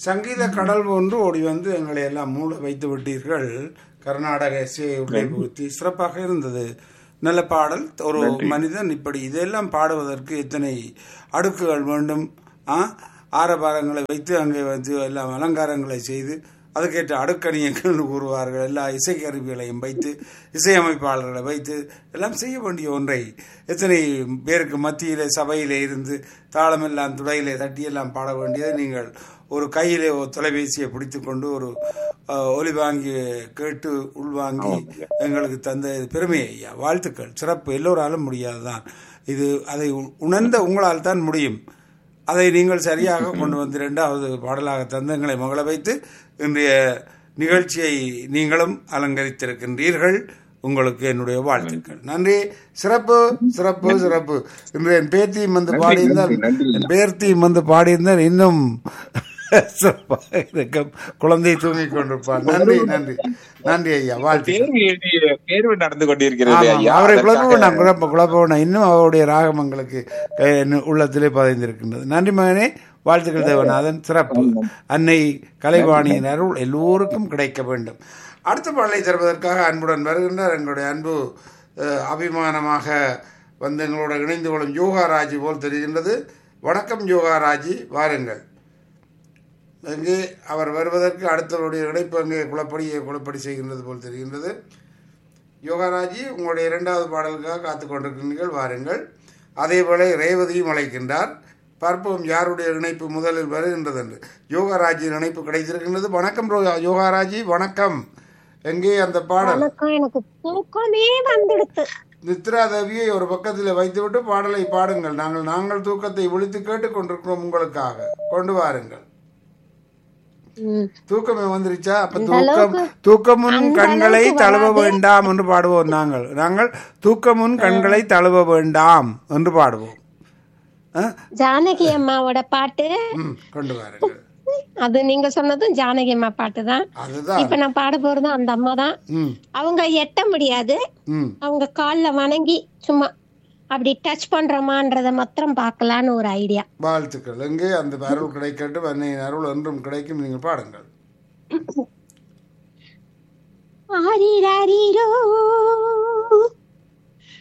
சங்கீத கடல் ஒன்று ஓடி வந்து எங்களை எல்லாம் மூட வைத்து விட்டீர்கள் கர்நாடக இசையை உள்ளே புகுத்தி சிறப்பாக இருந்தது நல்ல பாடல் ஒரு மனிதன் இப்படி இதெல்லாம் பாடுவதற்கு இத்தனை அடுக்குகள் வேண்டும் ஆ ஆரபாரங்களை வைத்து அங்கே வந்து எல்லாம் அலங்காரங்களை செய்து அதுக்கேற்ற அடுக்கணியங்கள் கூறுவார்கள் எல்லா இசைக்கருவிகளையும் வைத்து இசையமைப்பாளர்களை வைத்து எல்லாம் செய்ய வேண்டிய ஒன்றை எத்தனை பேருக்கு மத்தியிலே சபையிலே இருந்து தாளமெல்லாம் துடையிலே தட்டி எல்லாம் பாட வேண்டியது நீங்கள் ஒரு கையிலே ஒரு தொலைபேசியை பிடித்து கொண்டு ஒரு அஹ், ஒலி வாங்கி கேட்டு உள்வாங்கி எங்களுக்கு தந்த பெருமை ஐயா வாழ்த்துக்கள் சிறப்பு எல்லோராலும் முடியாதுதான் இது அதை உ- உணர்ந்த உங்களால் தான் முடியும் அதை நீங்கள் சரியாக கொண்டு வந்து இரண்டாவது பாடலாக தந்தங்களை மகள வைத்து இன்றைய நிகழ்ச்சியை நீங்களும் அலங்கரித்திருக்கின்றீர்கள் உங்களுக்கு என்னுடைய வாழ்த்துக்கள் நன்றி சிறப்பு சிறப்பு சிறப்பு இன்று என் பேத்தியும் வந்து பாடியிருந்தால் நன்றி. என் பேர்த்தியும் வந்து பாடியிருந்தால் இன்னும் சிறப்பாக இருக்கும் குழந்தை தூங்கிக் கொண்டிருப்பார் நன்றி நன்றி நன்றி ஐயா வாழ்த்துக்கள் தேர்வு எழுதி தேர்வு நடந்து கொண்டிருக்கிறது ஆமாம், ஐயா அவரை குழப்ப அதற்காக வேண்டாம் குழப்ப குழப்ப வேண்டாம் இன்னும் அவருடைய ராகம் எங்களுக்கு க- என் உள்ளத்திலே பதிந்திருக்கின்றது நன்றி மகனே வாழ்த்துக்கள் தேவநாதன் சிறப்பு அன்னை கலைவாணியின் அருள் எல்லோருக்கும் கிடைக்க வேண்டும் அடுத்த பாடலை தருவதற்காக அன்புடன் வருகின்றார் எங்களுடைய அன்பு அஹ், அபிமானமாக வந்து எங்களோட இணைந்து கொள்ளும் யோகாராஜி போல் தெரிகின்றது வணக்கம் யோகாராஜி வாருங்கள் அங்கே அவர் வருவதற்கு அடுத்தவருடைய இணைப்பு அங்கே குளப்படி குளப்படி செய்கின்றது போல் தெரிகின்றது யோகாராஜி உங்களுடைய இரண்டாவது பாடலுக்காக காத்து கொண்டிருக்கிறீர்கள் வாருங்கள் அதேபோல ரேவதியும் அழைக்கின்றார் பார்ப்போம் யாருடைய இணைப்பு முதலில் வருகின்றது என்று யோகாராஜியின் இணைப்பு கிடைத்திருக்கின்றது வணக்கம் ரோ- யோகாராஜி வணக்கம் எங்கே அந்த பாடல் வணக்கம் எனக்கு தூக்கமே வந்துடுத்து நித்ரா தேவியை ஒரு பக்கத்தில் வைத்துவிட்டு பாடலை பாடுங்கள் நாங்கள் நாங்கள் தூக்கத்தை விழித்து கேட்டுக்கொண்டிருக்கிறோம் உங்களுக்காக கொண்டு வாருங்கள் ம். தூக்கமே வந்துருச்சா அப்ப அந்த தூக்கம் அளவுக்கு- தூக்கமுன் அந்த கண்களை அளவுக்கு தழுவ வராது. வேண்டாம் என்று பாடுவோம் நாங்கள் நாங்கள் தூக்கமுன் கண்களை தழுவ வேண்டாம் என்று பாடுவோம் ஆ? ஜானகி அம்மாவோட பாட்டு ம், கொண்டு வாருங்கள் அது நீங்க சொன்னதும் ஜானகி அம்மா பாட்டு தான் அதுதான் இப்ப நான் பாட போறதும் அந்த அம்மா தான் ம் அவங்க எட்ட முடியாது ம் அவங்க கால்ல வணங்கி சும்மா அப்படி டச் பண்றோமான்றத மாத்திரம் பார்க்கலான்னு ஒரு ஐடியா வாழ்த்துக்கள் எங்கே அந்த அருள் கிடைக்கட்டும் அன்னையின் அருள் என்றும் கிடைக்கும் நீங்கள் பாடுங்கள் ஆரிராரிரோ